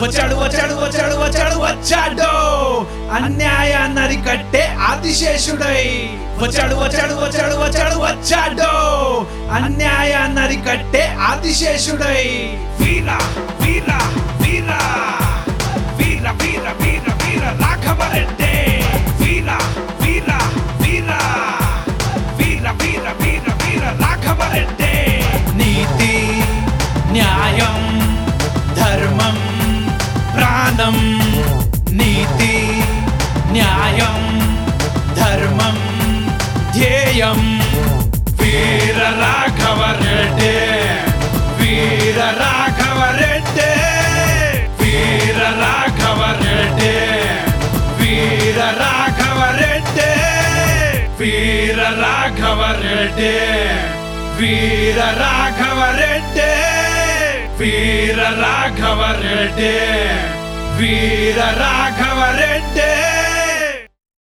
వచ్చాడు వచ్చాడు వచ్చాడు వచ్చాడు వచ్చాడు అన్యాయాన్ని కట్టే ఆదిశేషుడై వచ్చాడు వచ్చాడు వచ్చాడు వచ్చాడు వచ్చాడు అన్యాయాన్ని కట్టే ఆదిశేషుడై వీర వీర వీర వీర వీర వీర వీర రాఘవరెడ్డి వీర వీర వీర వీర వీర వీర వీర రాఘవరెడ్డి నీతి న్యాయం ధర్మం ప్రాణం నీతి న్యాయం ధర్మం ధ్యేయం వీర రాఘవరెడ్డి వీర రాఘవరెడ్డి వీర రాఘవరెడ్డి వీర రాఘవరెడ్డి వీర రాఘవరెడ్డి వీర రాఘవరెడ్డి వీర రాఘవరెడ్డి వీర రాఘవరెడ్డి